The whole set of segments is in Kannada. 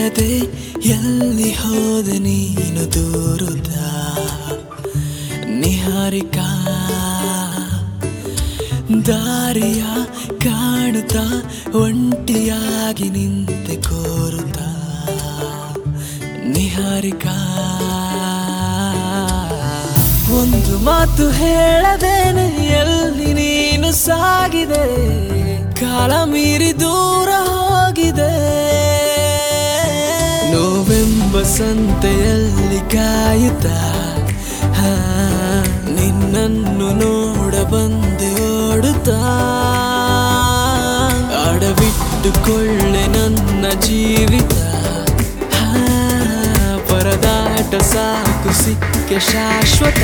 ಹೇಳದೆ ಎಲ್ಲಿ ಹೋದೆ ನೀನು ದೂರುದ ನಿಹಾರಿಕಾ ದಾರಿಯ ಕಾಣುತ್ತಾ ಒಂಟಿಯಾಗಿ ನಿಂತೆ ಕೋರುತ್ತಾ ನಿಹಾರಿಕಾ ಒಂದು ಮಾತು ಹೇಳದೇನೆ ಎಲ್ಲಿ ನೀನು ಸಾಗಿದೆ ಕಾಲ ಮೀರಿ ದೂರ ಹೋಗಿದೆ ನೋವೆಂಬ ಸಂತೆಯಲ್ಲಿ ಕಾಯುತ್ತಾ ಹಾ, ನಿನ್ನನ್ನು ನೋಡ ಬಂದೆ ಓಡುತ್ತಾ ಅಡವಿಟ್ಟುಕೊಳ್ಳೆ ನನ್ನ ಜೀವಿತ ಹಾ, ಪರದಾಟ ಸಾಕು ಸಿಕ್ಕೆ ಶಾಶ್ವತ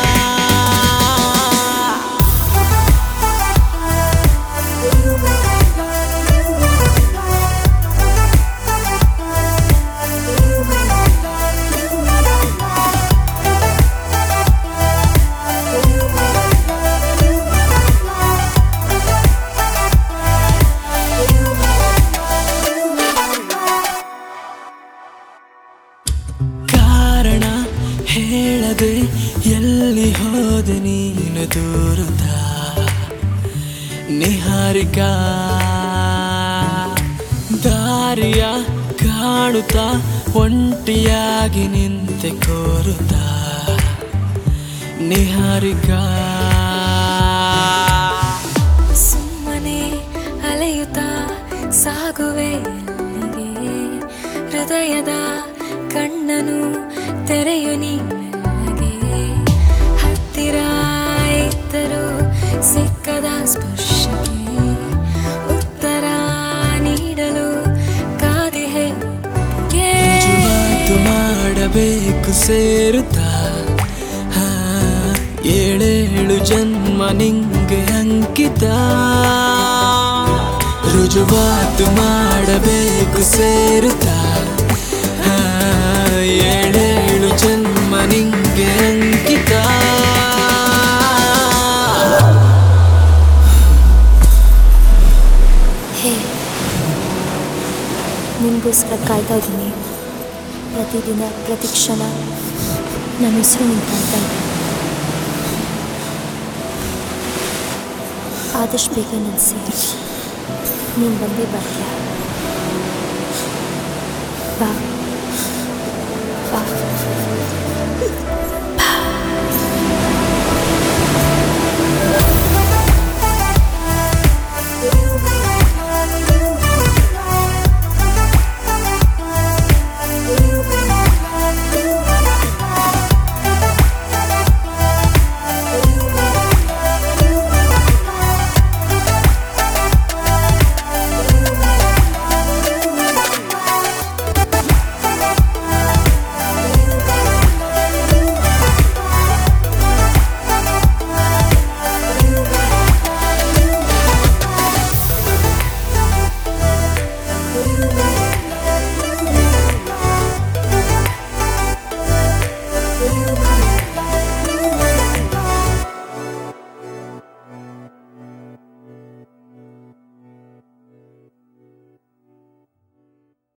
ಕಾರಣ ಹೇಳದೆ ಎಲ್ಲಿ ಹೋದೆ ನೀನು ದೂರುತ್ತ ನಿಹಾರಿಕಾ ದಾರಿಯ ಕಾಣುತ್ತಾ ಒಂಟಿಯಾಗಿ ನಿಂತೆ ಕೋರುತ್ತಾ ನಿಹಾರಿಕಾ ಸುಮ್ಮನೆ ಅಲೆಯುತ್ತಾ ಸಾಗುವೆ ಅಲ್ಲಿಗೆ ಹೃದಯದ ಕಣ್ಣನು ತೆರೆಯು ನೀ ಮೆಲ್ಲಗೆ ಹತ್ತಿರ ಇದ್ದರೂ ಸಿಕ್ಕದ ಸ್ಪರ್ಶಕ್ಕೆ ಉತ್ತರ ನೀಡಲು ಕಾದಿಹೆ ರುಜುವಾತು ಮಾಡಬೇಕು ಸೇರುತ್ತಾ ಹಾ, ಏಳೇಳು ಜನ್ಮ ನಿಂಗೆ ಅಂಕಿತ ರುಜುವಾತು ಮಾಡಬೇಕು ಸೇರುತ್ತಾ ಹಾ, ಏಳೇಳು ಜನ್ಮ ನಿಂಗೆ ಅಂಕಿತ ಹೇ ನಿಮಗೋಸ್ಕರ ಕಾಯ್ತಾ ಇದ್ದೀನಿ ಪ್ರತಿದಿನ ಪ್ರತಿ ಕ್ಷಣ ನನ್ನ ಹೆಸರು ನೀನು ಕಾಯ್ತಾ ಇದೆ ಆದಷ್ಟು ಬೇಗ ನಾನು ಸೇರಿ ನೀನು ಬಂದೇ ಬರ್ತೀಯ ಬಾ